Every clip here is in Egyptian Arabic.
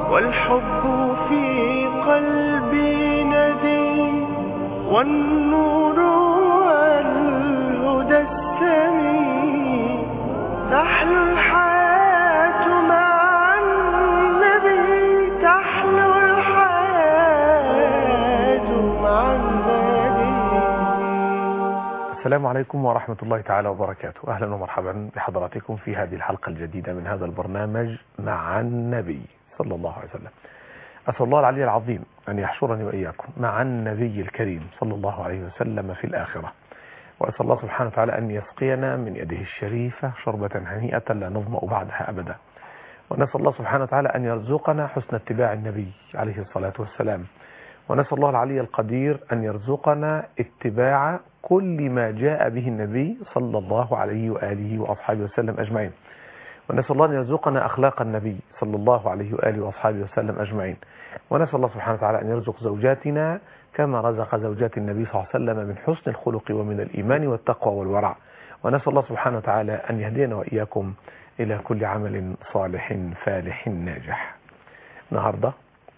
والحب في قلبي ندي والنور والهدى السمي تحلو الحياة مع النبي تحلو الحياة مع النبي السلام عليكم ورحمة الله تعالى وبركاته أهلا ومرحبا بحضراتكم في هذه الحلقة الجديدة من هذا البرنامج مع النبي صلى الله عليه وسلم أسأل الله العلي العظيم أن يحشرني وإياكم مع النبي الكريم صلى الله عليه وسلم في الآخرة وأسأل الله سبحانه وتعالى أن يسقينا من يده الشريفة شربة هنيئة لا نظمأ بعدها أبدا ونسأل الله سبحانه وتعالى أن يرزقنا حسن اتباع النبي عليه الصلاة والسلام ونسأل الله العلي القدير أن يرزقنا اتباع كل ما جاء به النبي صلى الله عليه وآله وأصحابه وسلم أجمعين ونسأل الله أن يرزقنا أخلاق النبي صلى الله عليه وآله وأصحابه وسلم أجمعين ونسأل الله سبحانه وتعالى أن يرزق زوجاتنا كما رزق زوجات النبي صلى الله عليه وسلم من حسن الخلق ومن الإيمان والتقوى والورع ونسأل الله سبحانه وتعالى أن يهدينا وإياكم إلى كل عمل صالح فالح ناجح النهاردة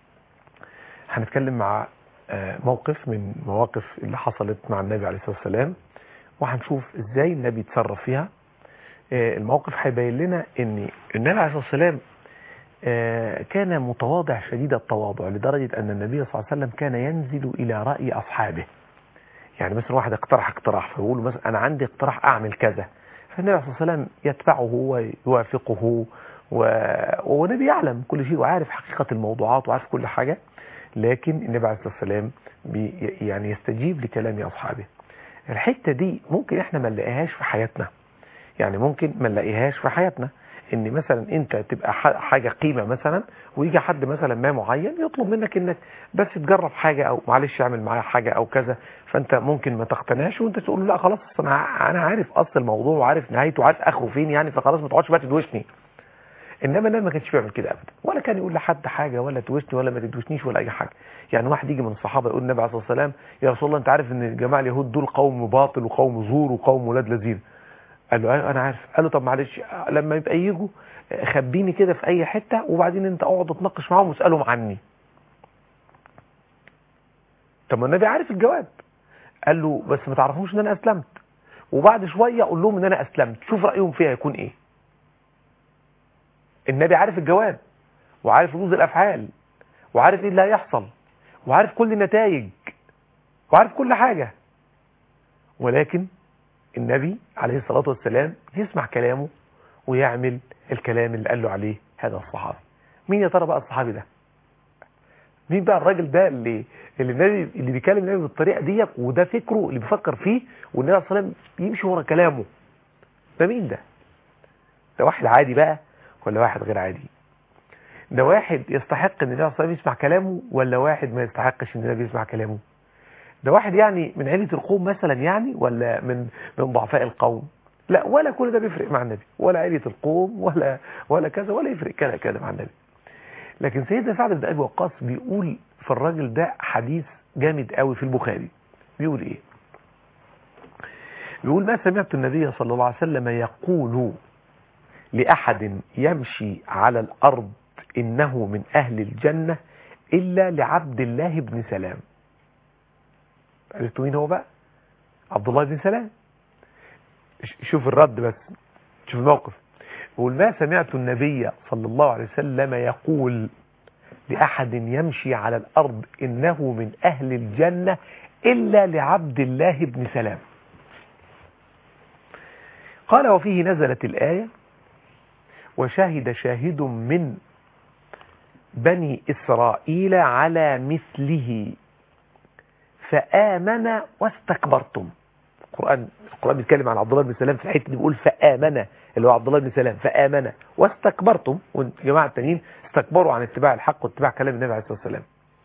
هنتكلم مع آه، موقف من مواقف اللي حصلت مع النبي عليه الصلاة والسلام وهنشوف ازاي النبي اتصرف فيها آه، الموقف هيبين لنا ان النبي عليه الصلاة والسلام آه، كان متواضع شديد التواضع لدرجة ان النبي صلى الله عليه وسلم كان ينزل الى رأي اصحابه يعني مثلا واحد اقترح اقتراح فيقول له مثلا انا عندي اقتراح اعمل كذا فالنبي عليه الصلاة والسلام يتبعه ويوافقه و... والنبي يعلم كل شيء وعارف حقيقة الموضوعات وعارف كل حاجة لكن النبي عليه الصلاة والسلام بي يعني يستجيب لكلام أصحابه الحتة دي ممكن احنا ما نلاقيهاش في حياتنا يعني ممكن ما نلاقيهاش في حياتنا ان مثلا انت تبقى ح- حاجة قيمة مثلا ويجي حد مثلا ما معين يطلب منك انك بس تجرب حاجة او معلش اعمل معايا حاجة او كذا فانت ممكن ما تقتنعش وانت تقول له لا خلاص أصل انا انا عارف اصل الموضوع وعارف نهايته وعارف اخره فين يعني فخلاص ما تقعدش بقى تدوشني انما النبي ما كانش بيعمل كده ابدا ولا كان يقول لحد حاجه ولا توشني ولا ما تدوشنيش ولا اي حاجه يعني واحد يجي من الصحابه يقول النبي عليه الصلاه والسلام يا رسول الله انت عارف ان جماعه اليهود دول قوم باطل وقوم زور وقوم ولاد لذين قال له ايوه انا عارف قال له طب معلش لما يبقى يجوا خبيني كده في اي حته وبعدين انت اقعد اتناقش معاهم واسالهم عني طب ما النبي عارف الجواب قال له بس ما تعرفوش ان انا اسلمت وبعد شويه اقول لهم ان انا اسلمت شوف رايهم فيها يكون ايه النبي عارف الجواب وعارف ردود الافعال وعارف ايه اللي هيحصل وعارف كل النتائج وعارف كل حاجة ولكن النبي عليه الصلاة والسلام يسمع كلامه ويعمل الكلام اللي قال له عليه هذا الصحابي مين يا ترى بقى الصحابي ده مين بقى الراجل ده اللي اللي النبي اللي بيكلم النبي بالطريقه دي وده فكره اللي بيفكر فيه والنبي صلى الله عليه وسلم يمشي ورا كلامه ده مين ده ده واحد عادي بقى ولا واحد غير عادي ده واحد يستحق ان النبي صلى الله عليه وسلم يسمع كلامه ولا واحد ما يستحقش ان النبي يسمع كلامه ده واحد يعني من عيلة القوم مثلا يعني ولا من من ضعفاء القوم لا ولا كل ده بيفرق مع النبي ولا عيلة القوم ولا ولا كذا ولا يفرق كذا كذا مع النبي لكن سيدنا سعد بن ابي وقاص بيقول في الراجل ده حديث جامد قوي في البخاري بيقول ايه بيقول ما سمعت النبي صلى الله عليه وسلم يقول لأحد يمشي على الأرض إنه من أهل الجنة إلا لعبد الله بن سلام عرفتوا مين هو بقى عبد الله بن سلام شوف الرد بس شوف الموقف يقول ما سمعت النبي صلى الله عليه وسلم يقول لأحد يمشي على الأرض إنه من أهل الجنة إلا لعبد الله بن سلام قال وفيه نزلت الآية وشهد شاهد من بني إسرائيل على مثله فآمن واستكبرتم القرآن القرآن بيتكلم عن عبد الله بن سلام في الحته دي بيقول فآمن اللي هو عبد الله بن سلام فآمن واستكبرتم والجماعة التانيين استكبروا عن اتباع الحق واتباع كلام النبي عليه الصلاة والسلام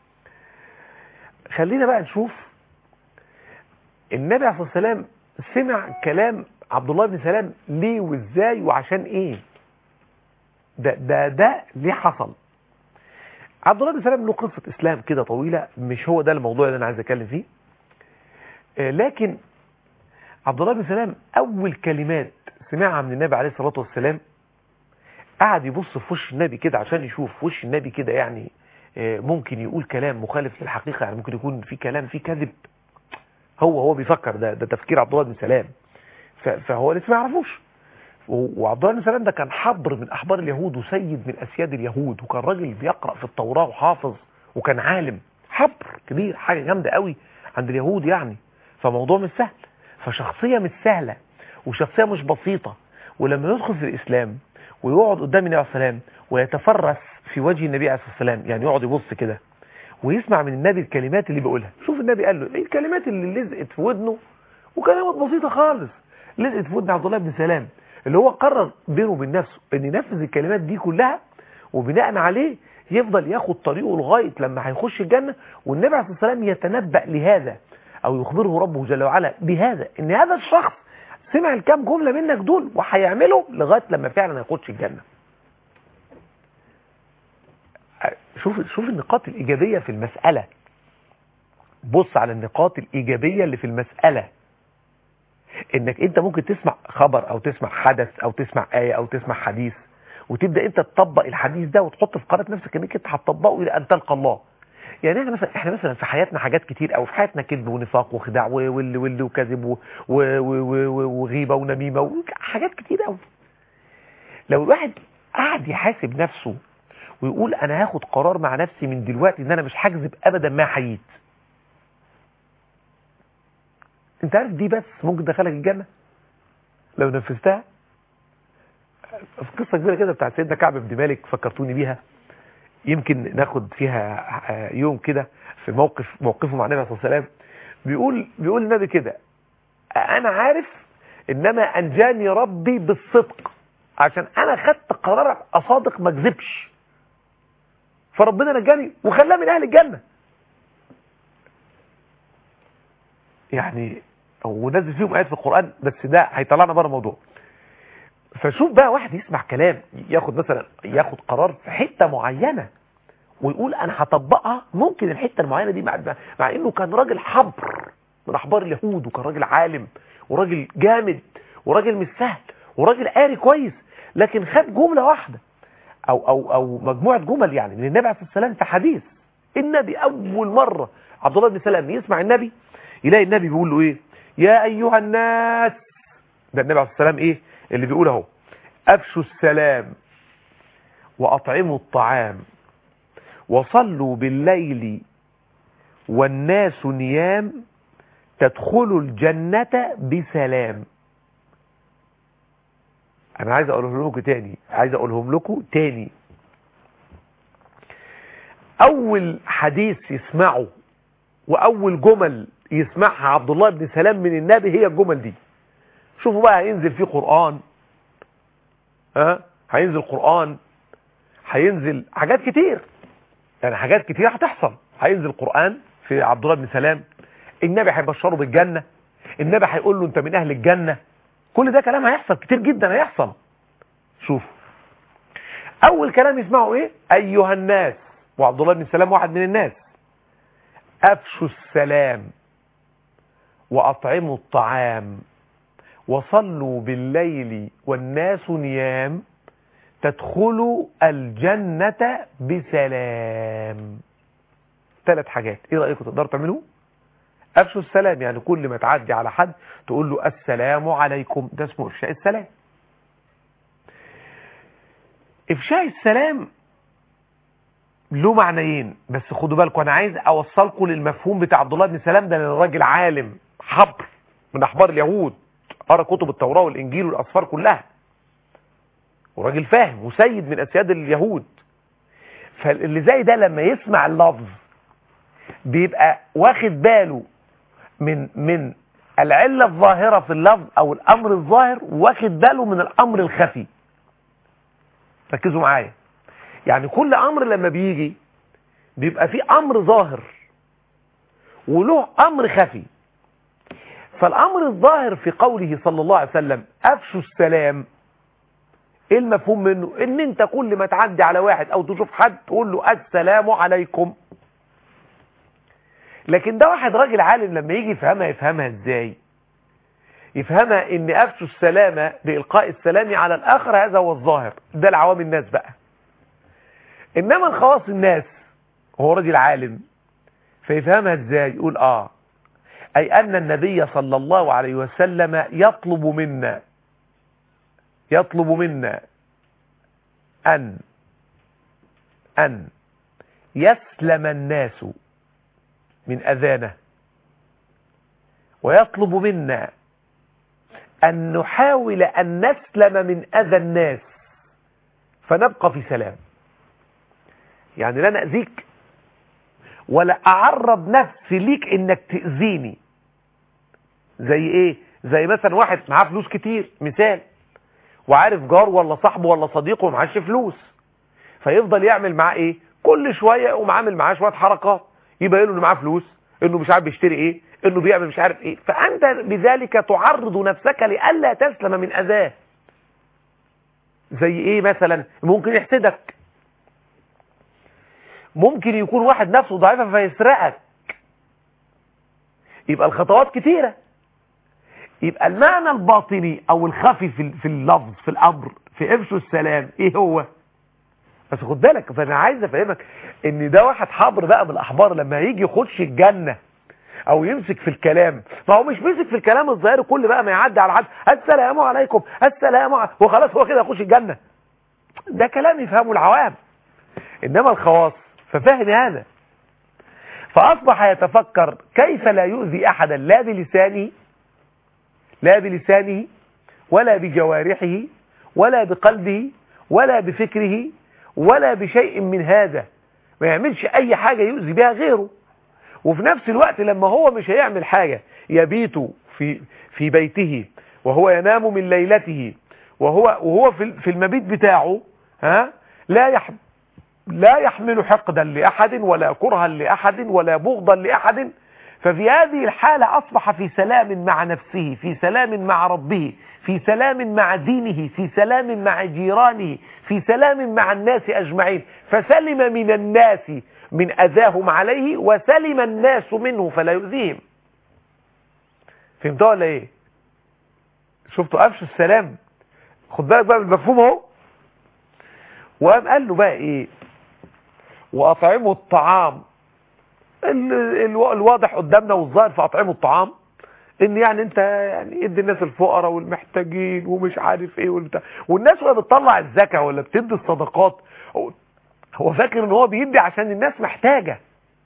خلينا بقى نشوف النبي عليه الصلاة والسلام سمع كلام عبد الله بن سلام ليه وازاي وعشان ايه ده ده ده ليه حصل عبد الله بن سلام له قصة اسلام كده طويلة مش هو ده الموضوع اللي انا عايز اتكلم فيه آه لكن عبد الله بن سلام اول كلمات سمعها من النبي عليه الصلاة والسلام قعد يبص في وش النبي كده عشان يشوف وش النبي كده يعني آه، ممكن يقول كلام مخالف للحقيقة يعني ممكن يكون في كلام فيه كذب هو هو بيفكر ده ده تفكير عبد الله بن سلام ف- فهو لسه ما يعرفوش و- وعبد الله بن سلام ده كان حبر من احبار اليهود وسيد من اسياد اليهود وكان راجل بيقرا في التوراه وحافظ وكان عالم حبر كبير حاجه جامده قوي عند اليهود يعني فموضوع مش سهل فشخصيه مش سهله وشخصيه مش بسيطه ولما يدخل في الاسلام ويقعد قدام النبي عليه الصلاه والسلام ويتفرس في وجه النبي عليه الصلاه والسلام يعني يقعد يبص كده ويسمع من النبي الكلمات اللي بيقولها شوف النبي قال له ايه الكلمات اللي لزقت في ودنه وكلمات بسيطه خالص لزقت في ودن عبد الله بن سلام اللي هو قرر بينه وبين نفسه ان ينفذ الكلمات دي كلها وبناء عليه يفضل ياخد طريقه لغايه لما هيخش الجنه والنبي عليه الصلاه والسلام يتنبأ لهذا او يخبره ربه جل وعلا بهذا ان هذا الشخص سمع الكام جمله منك دول وهيعمله لغايه لما فعلا هيخش الجنه شوف شوف النقاط الايجابيه في المساله بص على النقاط الايجابيه اللي في المساله انك انت ممكن تسمع خبر او تسمع حدث او تسمع آية او تسمع حديث وتبدأ انت تطبق الحديث ده وتحط في قرارة نفسك انك انت هتطبقه الى ان تلقى الله يعني احنا مثلا احنا مثلا في حياتنا حاجات كتير او في حياتنا كذب ونفاق وخداع و- وال وال وكذب و- و- و- و- وغيبه ونميمه وحاجات كتير قوي لو الواحد قعد يحاسب نفسه ويقول انا هاخد قرار مع نفسي من دلوقتي ان انا مش هكذب ابدا ما حييت انت عارف دي بس ممكن تدخلك الجنة لو نفذتها في قصة كبيرة كده بتاعت سيدنا كعب بن مالك فكرتوني بيها يمكن ناخد فيها آه، يوم كده في موقف موقفه مع النبي صلى الله عليه وسلم بيقول بيقول النبي كده انا عارف انما انجاني ربي بالصدق عشان انا خدت قرار اصادق ما اكذبش فربنا نجاني وخلاه من اهل الجنه يعني ونزل فيهم ايات في القران بس ده هيطلعنا بره الموضوع فشوف بقى واحد يسمع كلام ياخد مثلا ياخد قرار في حته معينه ويقول انا هطبقها ممكن الحته المعينه دي مع, مع انه كان راجل حبر من احبار اليهود وكان راجل عالم وراجل جامد وراجل مش سهل وراجل قاري كويس لكن خد جمله واحده او او او مجموعه جمل يعني من النبي عليه الصلاه والسلام في حديث النبي اول مره عبد الله بن سلام يسمع النبي يلاقي النبي بيقول له ايه يا ايها الناس ده النبي عليه الصلاه والسلام ايه اللي بيقول اهو افشوا السلام واطعموا الطعام وصلوا بالليل والناس نيام تدخلوا الجنة بسلام انا عايز اقولهم لكم تاني عايز اقولهم لكم تاني اول حديث يسمعه واول جمل يسمعها عبد الله بن سلام من النبي هي الجمل دي شوفوا بقى هينزل فيه قرآن ها هينزل قرآن هينزل حاجات كتير يعني حاجات كتير هتحصل هينزل قرآن في عبد الله بن سلام النبي هيبشره بالجنة النبي هيقول له انت من اهل الجنة كل ده كلام هيحصل كتير جدا هيحصل شوف اول كلام يسمعه ايه ايها الناس وعبد الله بن سلام واحد من الناس افشوا السلام واطعموا الطعام وصلوا بالليل والناس نيام تدخلوا الجنة بسلام ثلاث حاجات ايه رأيكم تقدروا تعملوه افشوا السلام يعني كل ما تعدي على حد تقول له السلام عليكم ده اسمه افشاء السلام افشاء السلام له معنيين بس خدوا بالكم انا عايز اوصلكم للمفهوم بتاع عبد الله بن سلام ده لان الراجل عالم حبر من احبار اليهود قرا كتب التوراه والانجيل والاسفار كلها وراجل فاهم وسيد من اسياد اليهود فاللي زي ده لما يسمع اللفظ بيبقى واخد باله من من العلة الظاهرة في اللفظ او الامر الظاهر واخد باله من الامر الخفي ركزوا معايا يعني كل امر لما بيجي بيبقى فيه امر ظاهر وله امر خفي فالامر الظاهر في قوله صلى الله عليه وسلم افشوا السلام ايه المفهوم منه ان انت كل ما تعدي على واحد او تشوف حد تقول له السلام عليكم لكن ده واحد راجل عالم لما يجي يفهمها يفهمها ازاي يفهمها ان افشوا السلامة بإلقاء السلام على الآخر هذا هو الظاهر ده العوام الناس بقى إنما الخواص الناس هو رجل عالم فيفهمها ازاي يقول اه أي أن النبي صلى الله عليه وسلم يطلب منا يطلب منا أن أن يسلم الناس من أذانه ويطلب منا أن نحاول أن نسلم من أذى الناس فنبقى في سلام يعني لا نأذيك ولا أعرض نفسي ليك إنك تأذيني زي إيه زي مثلا واحد معاه فلوس كتير مثال وعارف جار ولا صاحبه ولا صديقه ومعاش فلوس فيفضل يعمل معاه ايه كل شوية يقوم عامل معاه شوية حركات يبقى له انه معاه فلوس انه مش عارف بيشتري ايه انه بيعمل مش عارف ايه فانت بذلك تعرض نفسك لئلا تسلم من اذاه زي ايه مثلا ممكن يحسدك ممكن يكون واحد نفسه ضعيفة فيسرقك يبقى الخطوات كتيرة يبقى المعنى الباطني او الخفي في في اللفظ في الامر في افشوا السلام ايه هو بس خد بالك فانا عايز افهمك ان ده واحد حبر بقى من الاحبار لما يجي يخش الجنه او يمسك في الكلام ما هو مش مسك في الكلام الظاهر كل بقى ما يعدي على حد السلام عليكم السلام عليكم وخلاص هو كده يخش الجنه ده كلام يفهمه العوام انما الخواص ففهم هذا فاصبح يتفكر كيف لا يؤذي احدا لا بلسانه لا بلسانه ولا بجوارحه ولا بقلبه ولا بفكره ولا بشيء من هذا ما يعملش اي حاجة يؤذي بها غيره وفي نفس الوقت لما هو مش هيعمل حاجة يبيت في في بيته وهو ينام من ليلته وهو وهو في في المبيت بتاعه ها لا يح لا يحمل حقدا لأحد ولا كرها لأحد ولا بغضا لأحد ففي هذه الحالة أصبح في سلام مع نفسه في سلام مع ربه في سلام مع دينه في سلام مع جيرانه في سلام مع الناس أجمعين فسلم من الناس من أذاهم عليه وسلم الناس منه فلا يؤذيهم فهمتوا ولا ايه شفتوا أفش السلام خد بالك بقى بالمفهوم اهو وقام قال له بقى ايه وأطعموا الطعام الواضح قدامنا والظاهر في أطعموا الطعام ان يعني انت يعني ادي الناس الفقراء والمحتاجين ومش عارف ايه والبتاع والناس وهي بتطلع الزكاه ولا بتدي الصدقات هو فاكر ان هو بيدي عشان الناس محتاجه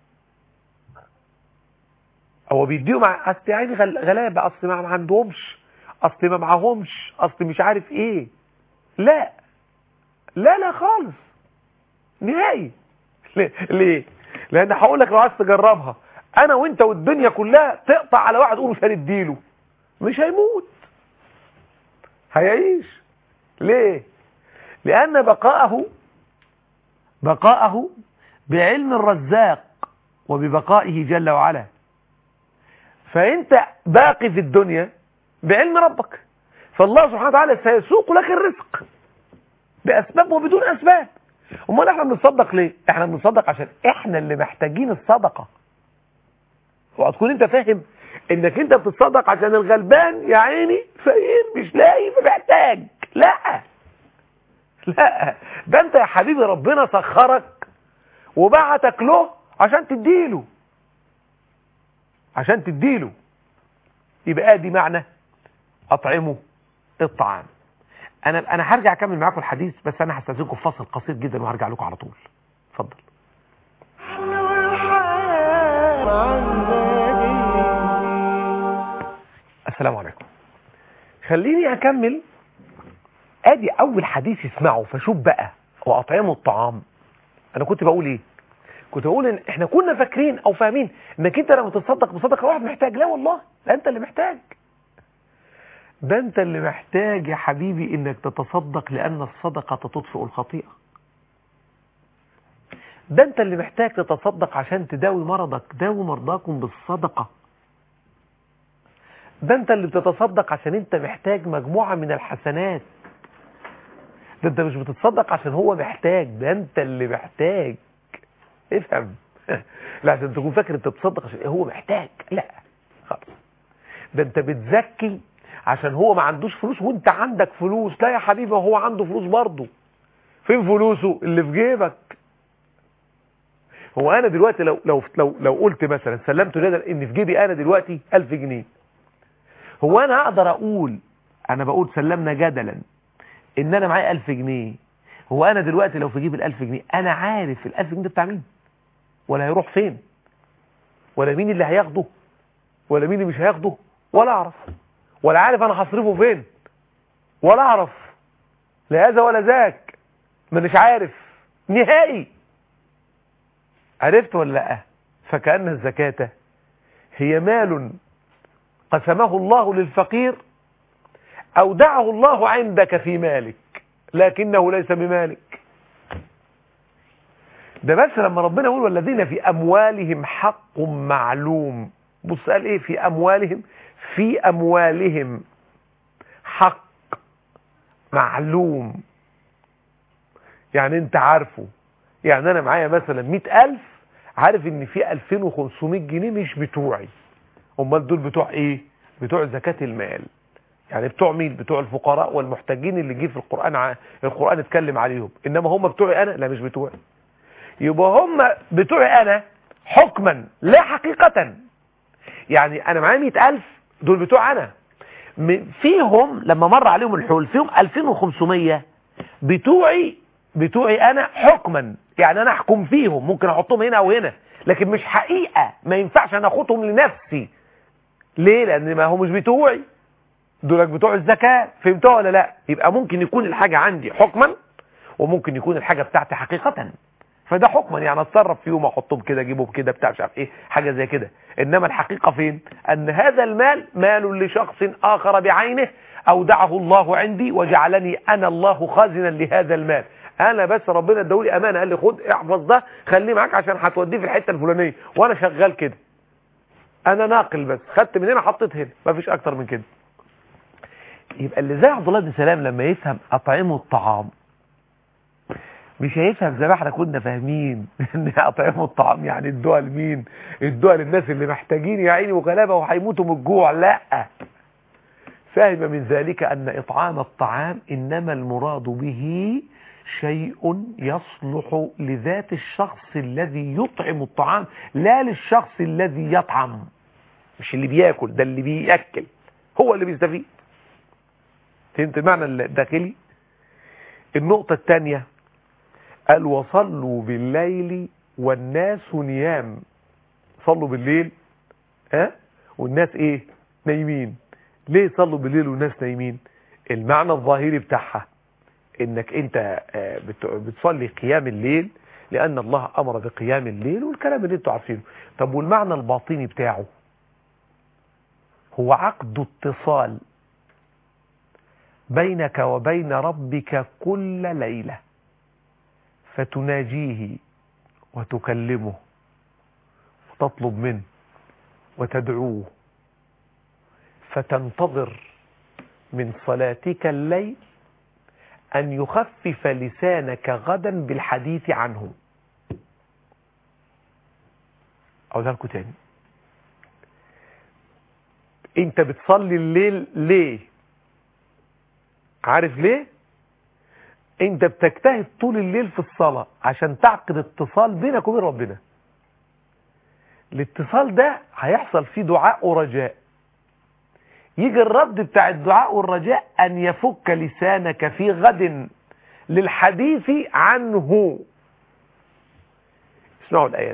هو بيديه مع اصل يعني غلابه اصل ما عندهمش اصل ما معاهمش اصل مش عارف ايه لا لا لا خالص نهائي ليه لان هقول لك لو عايز تجربها انا وانت والدنيا كلها تقطع على واحد قول مش هنديله مش هيموت هيعيش ليه لان بقاءه بقاءه بعلم الرزاق وببقائه جل وعلا فانت باقي في الدنيا بعلم ربك فالله سبحانه وتعالى سيسوق لك الرزق باسباب وبدون اسباب امال احنا بنتصدق ليه احنا بنتصدق عشان احنا اللي محتاجين الصدقه وهتكون انت فاهم انك انت بتتصدق عشان الغلبان يا عيني فقير مش لاقي فمحتاج لا لا ده انت يا حبيبي ربنا سخرك وبعتك له عشان تديله عشان تديله يبقى ادي معنى اطعمه الطعام انا انا هرجع اكمل معاكم الحديث بس انا هستاذنكم في فصل قصير جدا وهرجع لكم على طول اتفضل السلام عليكم خليني اكمل ادي اول حديث اسمعه فشوف بقى واطعموا الطعام انا كنت بقول ايه كنت بقول ان احنا كنا فاكرين او فاهمين انك انت لما تتصدق بصدقه واحد محتاج لا والله لا انت اللي محتاج ده انت اللي محتاج يا حبيبي انك تتصدق لان الصدقه تطفئ الخطيئه ده انت اللي محتاج تتصدق عشان تداوي مرضك داوي مرضاكم بالصدقه ده انت اللي بتتصدق عشان انت محتاج مجموعة من الحسنات ده انت مش بتتصدق عشان هو محتاج ده انت اللي محتاج افهم لا عشان تكون فاكر انت بتصدق عشان هو محتاج لا خلاص ده انت بتزكي عشان هو ما عندوش فلوس وانت عندك فلوس لا يا حبيبي هو عنده فلوس برضه فين فلوسه اللي في جيبك هو انا دلوقتي لو لو لو لو قلت مثلا سلمت جدل ان في جيبي انا دلوقتي 1000 جنيه هو انا اقدر اقول انا بقول سلمنا جدلا ان انا معايا 1000 جنيه هو انا دلوقتي لو في جيب ال 1000 جنيه انا عارف ال 1000 جنيه ده بتاع مين ولا هيروح فين ولا مين اللي هياخده ولا مين اللي مش هياخده ولا اعرف ولا عارف انا هصرفه فين ولا اعرف لا هذا ولا ذاك مانيش عارف نهائي عرفت ولا لا فكأن الزكاة هي مال قسمه الله للفقير أودعه الله عندك في مالك لكنه ليس بمالك ده بس لما ربنا يقول والذين في أموالهم حق معلوم بص قال ايه في أموالهم في أموالهم حق معلوم يعني انت عارفه يعني انا معايا مثلا مئة ألف عارف ان في 2500 جنيه مش بتوعي امال دول بتوع ايه بتوع زكاة المال يعني بتوع مين بتوع الفقراء والمحتاجين اللي جه في القرآن ع... القرآن اتكلم عليهم انما هم بتوعي انا لا مش بتوعي يبقى هم بتوعي انا حكما لا حقيقة يعني انا معايا 100000 دول بتوع انا م- فيهم لما مر عليهم الحول فيهم 2500 بتوعي بتوعي انا حكما يعني انا احكم فيهم ممكن احطهم هنا او هنا لكن مش حقيقة ما ينفعش انا اخدهم لنفسي ليه لان ما هو مش بتوعي دولك بتوع الزكاة فهمتوا ولا لا يبقى ممكن يكون الحاجة عندي حكما وممكن يكون الحاجة بتاعتي حقيقة فده حكما يعني اتصرف فيهم احطهم كده اجيبهم كده بتاع مش عارف ايه حاجة زي كده انما الحقيقة فين ان هذا المال مال لشخص اخر بعينه اودعه الله عندي وجعلني انا الله خازنا لهذا المال انا بس ربنا ادولي امانه قال لي خد احفظ ده خليه معاك عشان هتوديه في الحته الفلانيه وانا شغال كده انا ناقل بس خدت من هنا حطيت هنا مفيش اكتر من كده يبقى اللي زي عبد الله بن سلام لما يفهم اطعمه الطعام مش هيفهم زي ما احنا كنا فاهمين ان اطعمه الطعام يعني ادوها لمين ادوها للناس اللي محتاجين يا عيني وغلابه وهيموتوا من الجوع لا فهم من ذلك ان اطعام الطعام انما المراد به شيء يصلح لذات الشخص الذي يطعم الطعام لا للشخص الذي يطعم مش اللي بياكل ده اللي بيأكل هو اللي بيستفيد فهمت معنى الداخلي النقطة الثانية قال وصلوا بالليل والناس نيام صلوا بالليل ها أه؟ والناس ايه نايمين ليه صلوا بالليل والناس نايمين المعنى الظاهري بتاعها انك انت بتصلي قيام الليل لان الله امر بقيام الليل والكلام اللي انتوا عارفينه طب والمعنى الباطني بتاعه هو عقد اتصال بينك وبين ربك كل ليلة فتناجيه وتكلمه وتطلب منه وتدعوه فتنتظر من صلاتك الليل أن يخفف لسانك غدا بالحديث عنه أقولها لكم تاني أنت بتصلي الليل ليه عارف ليه أنت بتجتهد طول الليل في الصلاة عشان تعقد اتصال بينك وبين ربنا الاتصال ده هيحصل فيه دعاء ورجاء يجي الرد بتاع الدعاء والرجاء أن يفك لسانك في غد للحديث عنه اسمعوا الآيات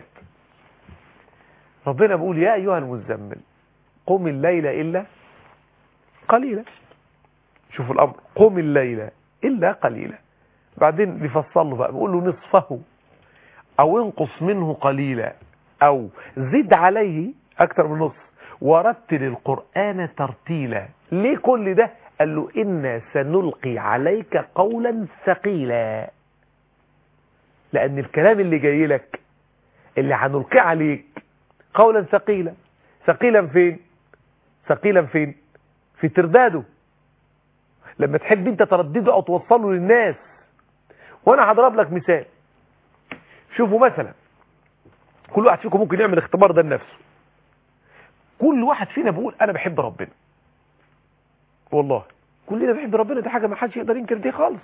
ربنا بيقول يا أيها المزمل قم الليل إلا قليلا شوفوا الأمر قم الليل إلا قليلا بعدين بيفصل له بقى بيقول له نصفه أو انقص منه قليلا أو زد عليه أكثر من نصف ورتل القرآن ترتيلا ليه كل ده قال له إنا سنلقي عليك قولا ثقيلا لأن الكلام اللي جاي لك اللي هنلقي عليك قولا ثقيلا ثقيلا فين ثقيلا فين في ترداده لما تحب انت تردده او توصله للناس وانا هضرب لك مثال شوفوا مثلا كل واحد فيكم ممكن يعمل اختبار ده لنفسه كل واحد فينا بيقول انا بحب ربنا والله كلنا بنحب ربنا دي حاجه ما حدش يقدر ينكر دي خالص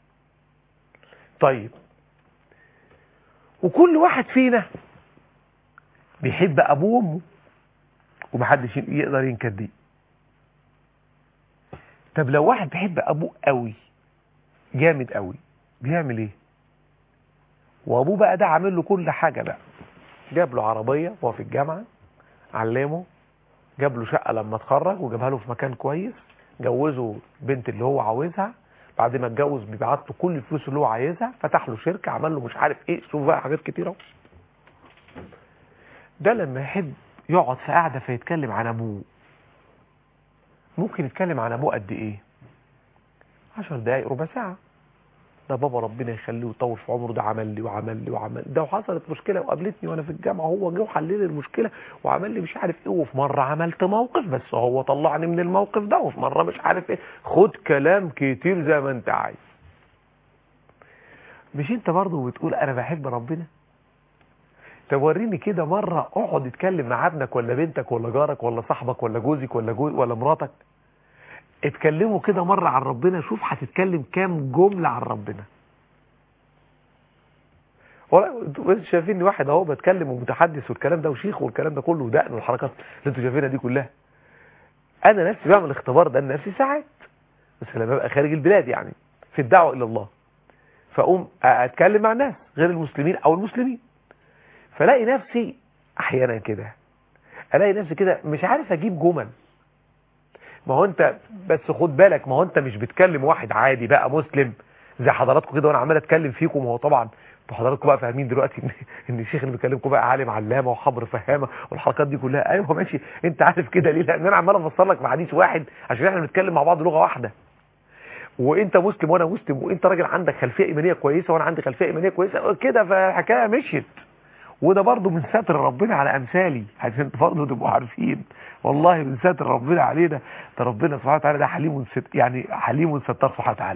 طيب وكل واحد فينا بيحب ابوه وامه ومحدش يقدر ينكر دي طب لو واحد بيحب ابوه قوي جامد قوي بيعمل ايه وابوه بقى ده عامل له كل حاجه بقى جاب له عربيه وهو في الجامعه علمه جاب له شقه لما اتخرج وجابها له في مكان كويس جوزه بنت اللي هو عاوزها بعد ما اتجوز بيبعت له كل الفلوس اللي هو عايزها فتح له شركه عمل له مش عارف ايه شوف بقى حاجات كتيره ده لما يحب يقعد في قعده فيتكلم عن ابوه ممكن يتكلم عن ابوه قد ايه عشر دقايق ربع ساعه ده بابا ربنا يخليه ويطول في عمره ده عمل لي وعمل لي وعمل ده وحصلت مشكله وقابلتني وانا في الجامعه هو جه وحل لي المشكله وعمل لي مش عارف ايه وفي مره عملت موقف بس هو طلعني من الموقف ده وفي مره مش عارف ايه خد كلام كتير زي ما انت عايز مش انت برضه بتقول انا بحب ربنا طب وريني كده مره اقعد اتكلم مع ابنك ولا بنتك ولا جارك ولا صاحبك ولا جوزك ولا جوز ولا مراتك اتكلموا كده مرة عن ربنا شوف هتتكلم كام جملة عن ربنا ولا انتوا شايفين واحد اهو بتكلم ومتحدث والكلام ده وشيخ والكلام ده كله ودقن والحركات اللي انتوا شايفينها دي كلها انا نفسي بعمل الاختبار ده لنفسي ساعات بس لما ببقى خارج البلاد يعني في الدعوه الى الله فاقوم اتكلم مع ناس غير المسلمين او المسلمين فلاقي نفسي احيانا كده الاقي نفسي كده مش عارف اجيب جمل ما هو انت بس خد بالك ما هو انت مش بتكلم واحد عادي بقى مسلم زي حضراتكم كده وانا عمال اتكلم فيكم وهو طبعا انتوا حضراتكم بقى فاهمين دلوقتي ان ان الشيخ اللي بيكلمكم بقى عالم علامه وحبر فهامه والحركات دي كلها ايوه ماشي انت عارف كده ليه لان انا عمال افسر لك في حديث واحد عشان احنا بنتكلم مع بعض لغه واحده وانت مسلم وانا مسلم وانت راجل عندك خلفيه ايمانيه كويسه وانا عندي خلفيه ايمانيه كويسه كده فالحكايه مشيت وده برضه من ستر ربنا على امثالي عشان برضه تبقوا عارفين والله من ستر ربنا علينا ده ربنا سبحانه وتعالى ده حليم ست يعني حليم ستار سبحانه وتعالى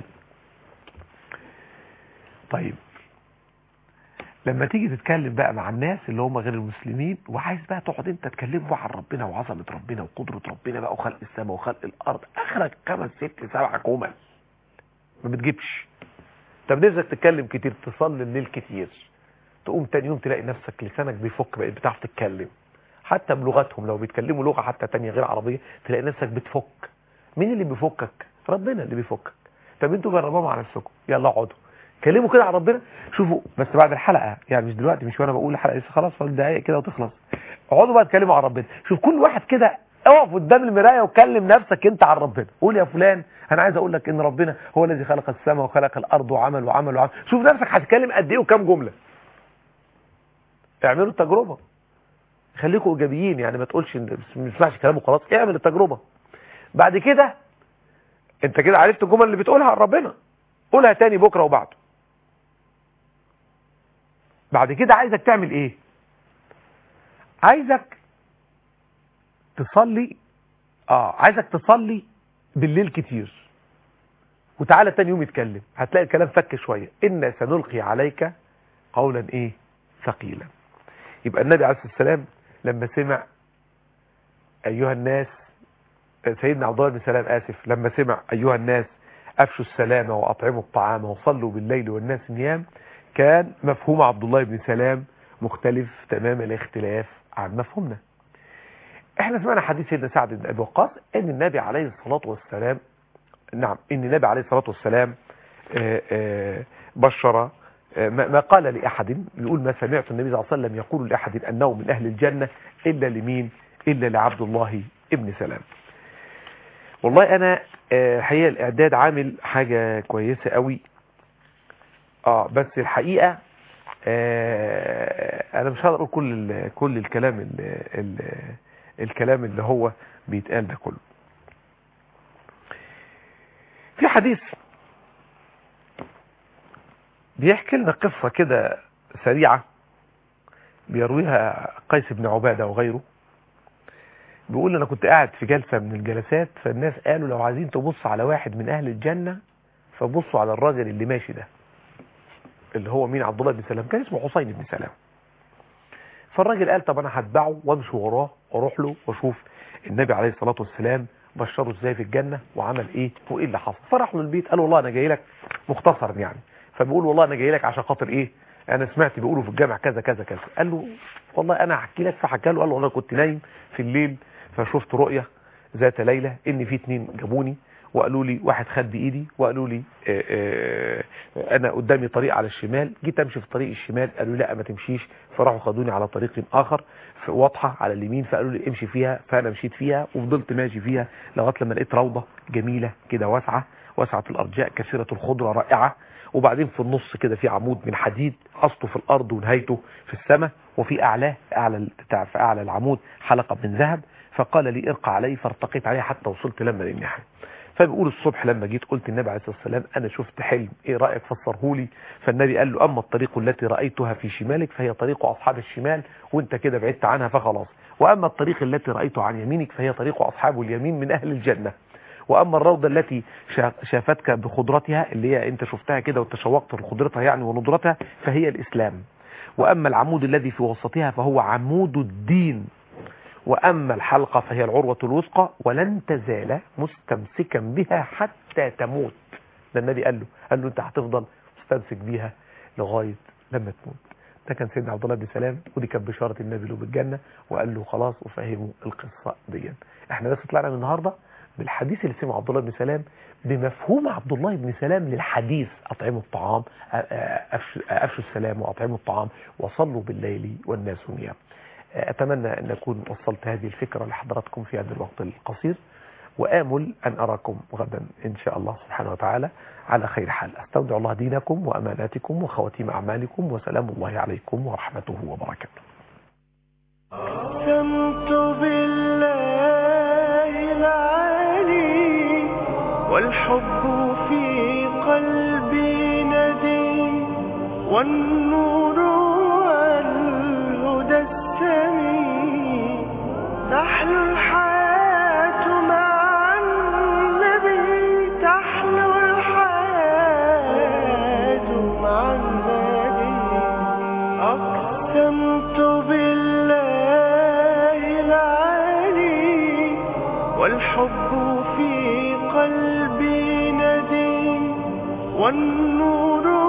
طيب لما تيجي تتكلم بقى مع الناس اللي هم غير المسلمين وعايز بقى تقعد انت تتكلم بقى عن ربنا وعظمه ربنا وقدره ربنا بقى وخلق السماء وخلق الارض اخرك خمس ست سبع جمل ما بتجيبش طب نفسك تتكلم كتير تصلي الليل كتير تقوم تاني يوم تلاقي نفسك لسانك بيفك بقيت بتعرف تتكلم حتى بلغتهم لو بيتكلموا لغه حتى تانية غير عربيه تلاقي نفسك بتفك مين اللي بيفكك ربنا اللي بيفكك طب انتوا جربوها مع نفسكم يلا اقعدوا كلموا كده عن ربنا شوفوا بس بعد الحلقه يعني مش دلوقتي مش وانا بقول الحلقه لسه خلاص فاضل دقايق كده وتخلص اقعدوا بقى اتكلموا عن ربنا شوف كل واحد كده اقف قدام المرايه وكلم نفسك انت عن ربنا قول يا فلان انا عايز اقول لك ان ربنا هو الذي خلق السماء وخلق الارض وعمل وعمل وعمل شوف نفسك هتتكلم قد ايه وكام جمله اعملوا التجربه خليكم ايجابيين يعني ما تقولش ما نسمعش كلامه خلاص اعمل التجربه بعد كده انت كده عرفت الجمل اللي بتقولها عن ربنا قولها تاني بكره وبعده بعد كده عايزك تعمل ايه عايزك تصلي اه عايزك تصلي بالليل كتير وتعالى تاني يوم يتكلم هتلاقي الكلام فك شويه انا سنلقي عليك قولا ايه ثقيلا يبقى النبي عليه الصلاه والسلام لما سمع ايها الناس سيدنا عبد الله بن سلام اسف لما سمع ايها الناس افشوا السلام واطعموا الطعام وصلوا بالليل والناس نيام كان مفهوم عبد الله بن سلام مختلف تمام الاختلاف عن مفهومنا احنا سمعنا حديث سيدنا سعد بن ابي وقاص ان النبي عليه الصلاه والسلام نعم ان النبي عليه الصلاه والسلام آآ آآ بشر ما قال لأحد يقول ما سمعت النبي صلى الله عليه وسلم يقول لأحد أنه من أهل الجنة إلا لمين إلا لعبد الله ابن سلام والله أنا الحقيقة الإعداد عامل حاجة كويسة قوي آه بس الحقيقة آه أنا مش هقدر أقول كل ال كل الكلام ال ال الكلام اللي هو بيتقال ده كله في حديث بيحكي لنا قصة كده سريعة بيرويها قيس بن عبادة وغيره بيقول أنا كنت قاعد في جلسة من الجلسات فالناس قالوا لو عايزين تبص على واحد من أهل الجنة فبصوا على الراجل اللي ماشي ده اللي هو مين عبد الله بن سلام كان اسمه حسين بن سلام فالراجل قال طب أنا هتبعه وامشي وراه واروح له واشوف النبي عليه الصلاة والسلام بشره ازاي في الجنة وعمل ايه وايه اللي حصل فراح له البيت قال والله انا جاي لك مختصر يعني فبيقول والله انا جاي لك عشان خاطر ايه انا سمعت بيقولوا في الجامع كذا كذا كذا قال له والله انا هحكي لك فحكى له قال له انا كنت نايم في الليل فشفت رؤية ذات ليلة ان في اتنين جابوني وقالوا لي واحد خد بايدي وقالوا لي آآ آآ انا قدامي طريق على الشمال جيت امشي في طريق الشمال قالوا لي لا ما تمشيش فراحوا خدوني على طريق اخر في واضحه على اليمين فقالوا لي امشي فيها فانا مشيت فيها وفضلت ماشي فيها لغايه لما لقيت روضه جميله كده واسعه واسعه الارجاء كثيره الخضره رائعه وبعدين في النص كده في عمود من حديد اصله في الارض ونهايته في السماء وفي اعلاه اعلى بتاع في اعلى العمود حلقه من ذهب فقال لي ارقى علي فارتقيت عليه حتى وصلت لما للناحيه فبيقول الصبح لما جيت قلت النبي عليه الصلاه والسلام انا شفت حلم ايه رايك فسره لي فالنبي قال له اما الطريق التي رايتها في شمالك فهي طريق اصحاب الشمال وانت كده بعدت عنها فخلاص واما الطريق التي رايته عن يمينك فهي طريق اصحاب اليمين من اهل الجنه واما الروضه التي شافتك بخضرتها اللي هي انت شفتها كده وتشوقت لخضرتها يعني ونضرتها فهي الاسلام واما العمود الذي في وسطها فهو عمود الدين وأما الحلقة فهي العروة الوثقى ولن تزال مستمسكا بها حتى تموت ده النبي قال له قال له انت هتفضل مستمسك بيها لغاية لما تموت ده كان سيدنا عبد الله بن سلام ودي كانت بشارة النبي له بالجنة وقال له خلاص وفهموا القصة دي احنا بس طلعنا من النهاردة بالحديث اللي سمعه عبد الله بن سلام بمفهوم عبد الله بن سلام للحديث أطعموا الطعام أفشوا السلام وأطعموا الطعام وصلوا بالليل والناس نيام أتمنى أن أكون وصلت هذه الفكرة لحضراتكم في هذا الوقت القصير وآمل أن أراكم غدا إن شاء الله سبحانه وتعالى على خير حال أستودع الله دينكم وأماناتكم وخواتيم أعمالكم وسلام الله عليكم ورحمته وبركاته أقسمت بالله العلي والحب في قلبي ندي والنور والهدى السمي تحلو الحياة مع النبي تحلو الحياة مع النبي أقسمت بالله العلي والحب في قلبي ندي والنور